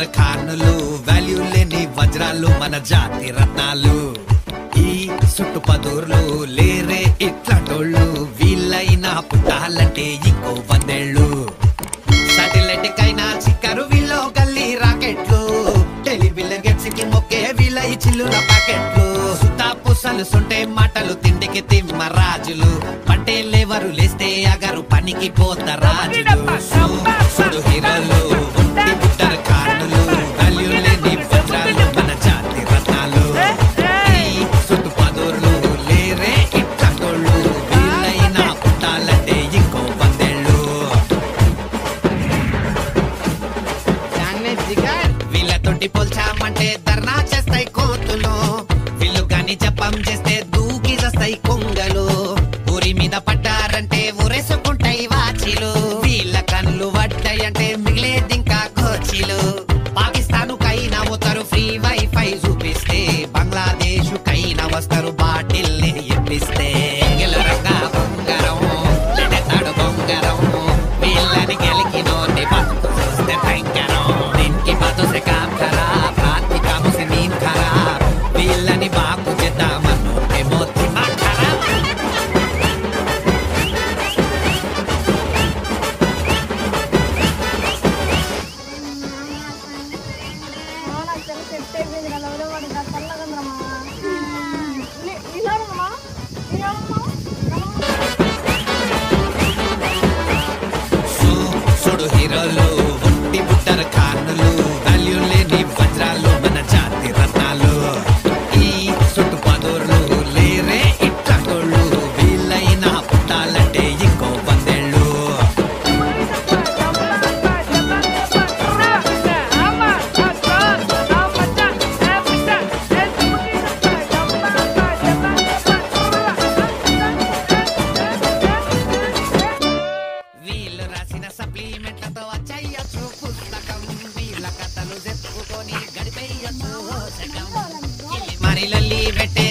పుట్టర్ ఖానులు value లేని వజ్రాలు మన జాతి రత్నాలు ఈ చుట్టు పదూర్లు లేరే ఇట్లాంటోళ్ళు వీళ్ళైనా పుట్టాలంటే ఇంకో వందేళ్ళు సాటిలైట్ కైనా చిక్కరు వీళ్ళు గల్లీ రాకెట్లు టెలివిజన్ గెట్స్ కి మొక్కే వీళ్ళ ఈ చిల్లుల ప్యాకెట్లు సుతా పుసలు సుంటే మాటలు తిండికి తిమ్మ రాజులు పంటే లేవరు లేస్తే అగరు పనికి పోత రాజులు సు- సుడు హీరోలు ఒంటి పుట్టరు కార్డులు వాల్యూ లేని వజ్రాలు మన జాతి రత్నాలు ఈ సుట్టు పదూర్లు లేరే ఇట్లాంటోళ్ళు వీళ్ళైనా పుట్టాలంటే ఇంకో వందేళ్ళు వీళ్ళతోటి పోల్చామంటే ధర్నా చేస్తాయి కోతులు వీళ్ళు గాని జపం చేస్తే దూకి చేస్తాయి కొంగలు ఊరి మీద పడ్డారంటే ఊరేసుకుంటాయి వాచిలు వీళ్ళ కళ్ళు పడ్డాయంటే మిగిలేది ఇంకా కోచిలు పాకిస్తాన్ కైనా పోతారు ఫ్రీ వైఫై చూపిస్తే బంగ్లాదేశ్ కైనా వస్తారు బాటిల్ ని ఇప్పిస్తే గెలరంగా బొంగరం లెడతాడు బొంగరం వీళ్ళని గెలికినోని బతుకు చూస్తే భయంకరం దీనికి బాతు సే కామ్ ఖరాబ్ రాత్రి కాము సే నీంద్ ఖరాబ్ వీళ్ళని బాగు చేద్దామను ఏమో దిమాగ్ ఖరాబ్ నాకు తెలిసి సెట్ అయిపోయింది కదా ఎవరో వాడు ఇంకా చల్లగంద్రా మామ. నీ- నీలాగమ్మా? నీలాగమ్మా? సు- సుడు హీరోలు ఒట్టి బుట్టరు ఖానులు వాల్యూ లేని వజ్రాలు మన జాతి రత్నాలు ఈ చుట్టు పదూర్లు లేరే ఇట్లాంటోళ్ళు వీళ్ళైనా పుట్టాలంటే ఇంకో వందేళ్ళు వీళ్ళు రాసిన సప్లిమెంట్లతో వచ్చేయచ్చు పుస్తకం వీళ్ళ కథలు చెప్పుకొని గడిపేయచ్చు సగం. ఇల్లి మరి లల్లి పెట్టే